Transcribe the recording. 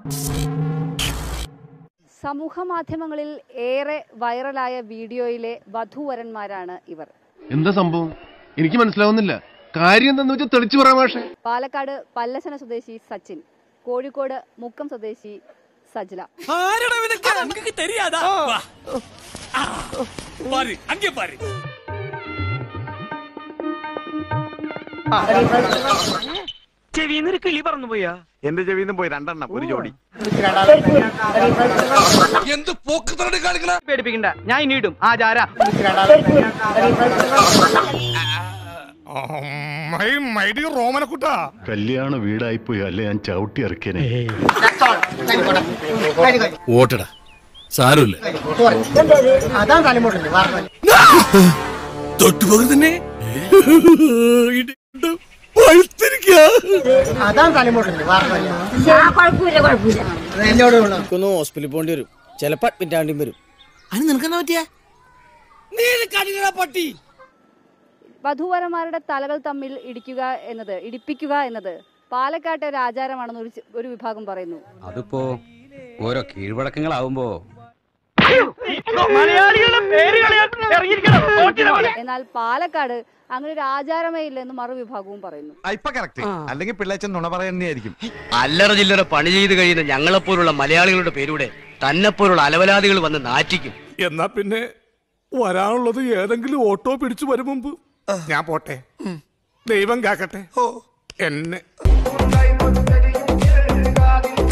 സമൂഹ മാധ്യമങ്ങളിൽ ഏറെ വൈറലായ വീഡിയോയിലെ വധൂവരന്മാരാണ് ഇവർ എന്താ സംഭവം എനിക്ക് മനസ്സിലാവുന്നില്ല കാര്യം എന്താന്ന് വെച്ചാൽ തെളിച്ചു പറയാം മാഷേ പാലക്കാട് പല്ലശന സ്വദേശി സച്ചിൻ കോഴിക്കോട് മുക്കം സ്വദേശി സജ്ല தெரியாதா வா. ஆ. பாரு அங்கே பாரு ചെവിന്നൊരു കിളി പറന്നു പോയാ എന്റെ ചെവിന്ന് പോയി രണ്ടെണ്ണം ഒരു ജോഡി എന്ത് പോക്ക് തരടി കാണിക്കണ പേടിപ്പിക്കണ്ട ഞാൻ ഇനി ഇടും ആ ജാര റോമനക്കുട്ടാ കല്യാണ വീടായിപ്പോയി അല്ലേ ഞാൻ ചവിട്ടി ഇറക്കിയനെ ഓട്ടടാ സാരമില്ല അതാണ് തലമുട്ടുണ്ട് പറഞ്ഞു തൊട്ടുപോകെ തന്നെ അതാണ് തലമുട്ടുണ്ട് പറഞ്ഞു കുഴപ്പമില്ല കുഴപ്പമില്ല എന്നോട് ഉള്ളു ഹോസ്പിറ്റലിൽ പോകേണ്ടി വരും ചിലപ്പോ അഡ്മിറ്റ് ആവേണ്ടി വരും അതിന് നിനക്കെന്താ പറ്റിയ നീ കാണിക്കണ പട്ടി വധൂവരന്മാരുടെ തലകൾ തമ്മിൽ ഇടിക്കുക എന്നത് ഇടിപ്പിക്കുക എന്നത് പാലക്കാട്ടെ ഒരു ആചാരമാണെന്ന് ഒരു ചി- ഒരു വിഭാഗം പറയുന്നു അതിപ്പോ ഓരോ കീഴ്വഴക്കങ്ങളാവുമ്പോ മലയാളികളുടെ പേര് കളയാൻ ഇറങ്ങിയിരിക്കണം എന്നാൽ പാലക്കാട് അങ്ങനെ ഒരു ആചാരമേ ഇല്ലെന്ന് മറുവിഭാഗവും പറയുന്നു ഇപ്പൊ കറക്റ്റ് അല്ലെങ്കിൽ പിള്ളേച്ചൻ നുണ പറയുന്നതായിരിക്കും അല്ലറ ചില്ലറ പണി ചെയ്ത് കഴിയുന്ന ഞങ്ങളെപ്പോലുള്ള മലയാളികളുടെ പേരൂടെ തന്നെപ്പോലുള്ള അലവലാദികൾ വന്ന് നാറ്റിക്കും എന്നാ പിന്നെ വരാനുള്ളത് ഏതെങ്കിലും ഓട്ടോ പിടിച്ചു വരും മുമ്പ് ഞാൻ പോട്ടെ ദൈവം കാക്കട്ടെ എന്നെ